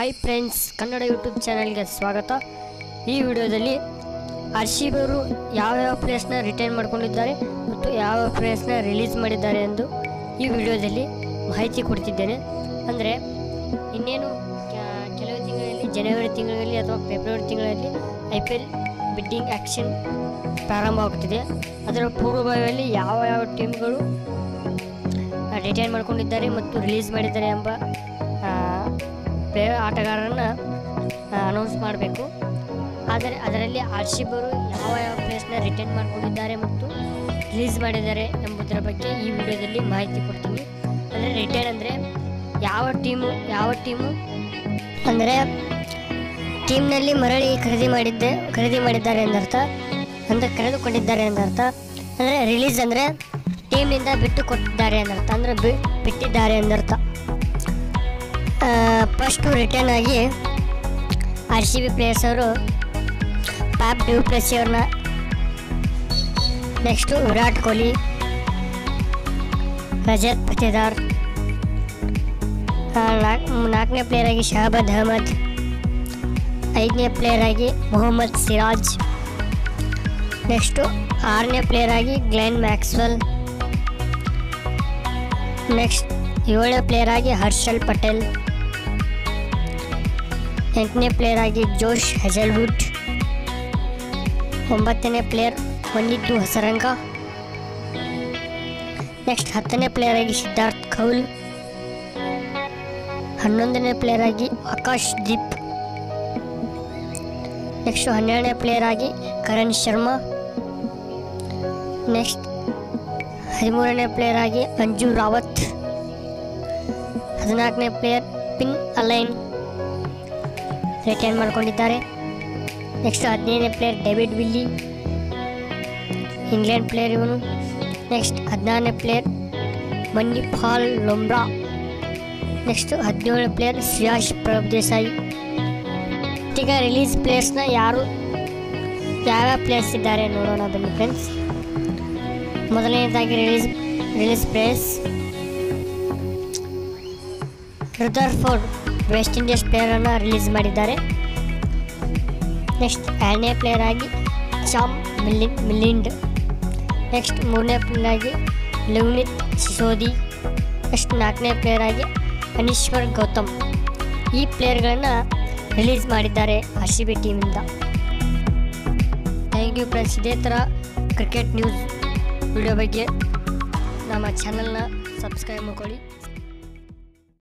hi friends Kannada YouTube ಚಾನಲ್ಗೆ ಸ್ವಾಗತ ಈ ವಿಡಿಯೋದಲ್ಲಿ ಆರ್ ಸಿ ಬಿ ಅವರು ಯಾವ್ಯಾವ ಪ್ಲೇಯರ್ಸ್ನ ರಿಟೈನ್ ಮಾಡ್ಕೊಂಡಿದ್ದಾರೆ ಮತ್ತು ಯಾವ ಪ್ಲೇಯರ್ಸ್ನ ರಿಲೀಸ್ ಮಾಡಿದ್ದಾರೆ ಎಂದು ಈ ವಿಡಿಯೋದಲ್ಲಿ ಮಾಹಿತಿ ಕೊಡ್ತಿದ್ದೇನೆ ಅಂದರೆ ಇನ್ನೇನು ಕ- ಕೆಲವು ತಿಂಗಳಲ್ಲಿ ಜನವರಿ ತಿಂಗಳಲ್ಲಿ ಅಥವಾ ಫೆಬ್ರವರಿ ತಿಂಗಳಲ್ಲಿ I P L bidding action ಪ್ರಾರಂಭವಾಗುತ್ತಿದೆ ಅದರ ಪೂರ್ವಭಾವಿಯಲ್ಲಿ ಯಾವ ಯಾವ ಟೀಮ್ಗಳು ರಿಟೈನ್ ಮಾಡ್ಕೊಂಡಿದ್ದಾರೆ ಮತ್ತು ರಿಲೀಸ್ ಮಾಡಿದ್ದಾರೆ ಎಂಬ ಪ್ಲೇ ಆಟಗಾರರನ್ನು ಅನೌನ್ಸ್ ಮಾಡಬೇಕು ಆದರೆ ಅದರಲ್ಲಿ ಆರ್ ಸಿ ಬರು ಯಾವ ಯಾವ ಪ್ಲೇಸ್ನ ರಿಟೈನ್ ಮಾಡ್ಕೊಂಡಿದ್ದಾರೆ ಮತ್ತು ರಿಲೀಸ್ ಮಾಡಿದ್ದಾರೆ ಎಂಬುದರ ಬಗ್ಗೆ ಈ ವಿಡಿಯೋದಲ್ಲಿ ಮಾಹಿತಿ ಕೊಡ್ತೀನಿ ಅಂದರೆ ರಿಟೈನ್ ಅಂದರೆ ಯಾವ ಟೀಮು ಯಾವ ಟೀಮು ಅಂದರೆ ಟೀಮ್ನಲ್ಲಿ ಮರಳಿ ಖರೀದಿ ಮಾಡಿದ್ದೆ ಖರೀದಿ ಮಾಡಿದ್ದಾರೆ ಎಂದರ್ಥ ಅಂದರೆ ಕರೆದುಕೊಂಡಿದ್ದಾರೆ ಎಂದರ್ಥ ಅಂದರೆ ರಿಲೀಸ್ ಅಂದರೆ ಟೀಮ್ನಿಂದ ಬಿಟ್ಟು ಕೊಟ್ಟಿದ್ದಾರೆ ಎಂದರ್ಥ ಅಂದರೆ ಬಿ ಬಿಟ್ಟಿದ್ದಾರೆ ಎಂದರ್ಥ ಫಸ್ಟು ರಿಟರ್ನ್ ಆಗಿ ಆರ್ ಸಿ ಬಿ ಪ್ಲೇಯರ್ಸ್ ಅವರು ಪ್ಯಾಪ್ ಡ್ಯೂ ಪ್ಲಸಿ ಅವ್ರನ್ನ ನೆಕ್ಸ್ಟು ವಿರಾಟ್ ಕೊಹ್ಲಿ ರಜತ್ ಪತಿದಾರ್ ನಾಲ್ಕನೇ ಪ್ಲೇಯರ್ ಆಗಿ ಶಹಬಾದ್ ಅಹಮದ್ ಐದನೇ ಪ್ಲೇಯರ್ ಆಗಿ ಮೊಹಮ್ಮದ್ ಸಿರಾಜ್ ನೆಕ್ಸ್ಟು ಆರನೇ ಪ್ಲೇಯರ್ ಆಗಿ ಗ್ಲೆನ್ ಮ್ಯಾಕ್ಸ್ವೆಲ್ ನೆಕ್ಸ್ಟ್ ಏಳನೇ ಪ್ಲೇಯರ್ ಆಗಿ ಹರ್ಷಲ್ ಪಟೇಲ್ ಎಂಟನೇ ಪ್ಲೇಯರ್ ಆಗಿ ಜೋಶ್ ಹೆಜಲ್ವುಡ್ ಒಂಬತ್ತನೇ ಪ್ಲೇಯರ್ ಮನ್ನಿದ್ದು ಹಸರಂಗ ನೆಕ್ಸ್ಟ್ ಹತ್ತನೇ ಪ್ಲೇಯರ್ ಆಗಿ ಸಿದ್ಧಾರ್ಥ್ ಕೌಲ್ ಹನ್ನೊಂದನೇ ಪ್ಲೇಯರ್ ಆಗಿ ಆಕಾಶ್ ದೀಪ್ ನೆಕ್ಸ್ಟ್ ಹನ್ನೆರಡನೇ ಪ್ಲೇಯರ್ ಆಗಿ ಕರಣ್ ಶರ್ಮಾ ನೆಕ್ಸ್ಟ್ ಹದಿಮೂರನೇ ಪ್ಲೇಯರ್ ಆಗಿ ಅಂಜು ರಾವತ್ ಹದಿನಾಲ್ಕನೇ ಪ್ಲೇಯರ್ ಪಿನ್ ಅಲೈನ್ ರಿಟೈನ್ ಮಾಡ್ಕೊಂಡಿದ್ದಾರೆ ನೆಕ್ಸ್ಟ್ ಹದಿನೈದನೇ player David Willey England player ಇವನು ನೆಕ್ಸ್ಟ್ ಹದಿನಾರನೇ ಪ್ಲೇಯರ್ ಮನ್ನಿಪಾಲ್ ಲೊಂಬ್ರಾ ನೆಕ್ಸ್ಟ್ ಹದಿನೇಳನೇ ಪ್ಲೇಯರ್ ಶ್ರೇಯಾಶ್ ಪ್ರಭ್ ದೇಸಾಯಿ ಈಗ ರಿಲೀಸ್ ಪ್ಲೇಯರ್ಸ್ನ ಯಾರು ಯಾವ್ಯಾವ ಪ್ಲೇಯರ್ಸ್ ಇದ್ದಾರೆ ನೋಡೋಣ ಬನ್ನಿ ಫ್ರೆಂಡ್ಸ್ ಮೊದಲನೇದಾಗಿ release release players Rutherford West Indies ಪ್ಲೇಯರನ್ನು ರಿಲೀಸ್ ಮಾಡಿದ್ದಾರೆ ನೆಕ್ಸ್ಟ್ ಎರಡನೇ ಪ್ಲೇಯರ್ ಆಗಿ ಚಾಮ್ ಮಿಲಿನ್ ಮಿಲಿಂಡ್ ನೆಕ್ಸ್ಟ್ ಮೂರನೇ ಪ್ಲೇಯರ್ ಆಗಿ ಲವ್ನಿತ್ ಸಿಸೋದಿ ನೆಕ್ಸ್ಟ್ ನಾಲ್ಕನೇ ಪ್ಲೇಯರ್ ಆಗಿ ಅನೀಶ್ವರ್ ಗೌತಮ್ ಈ ಪ್ಲೇಯರ್ಗಳನ್ನು ರಿಲೀಸ್ ಮಾಡಿದ್ದಾರೆ ಆರ್ ಸಿ ಬಿ ಟೀಮಿಂದ ಥ್ಯಾಂಕ್ ಯು ಫ್ರೆಂಡ್ಸ್ ಇದೇ ಥರ ಕ್ರಿಕೆಟ್ ನ್ಯೂಸ್ ವಿಡಿಯೋ ಬಗ್ಗೆ ನಮ್ಮ ಚಾನಲ್ನ ಸಬ್ಸ್ಕ್ರೈಬ್ ಮಾಡ್ಕೊಳ್ಳಿ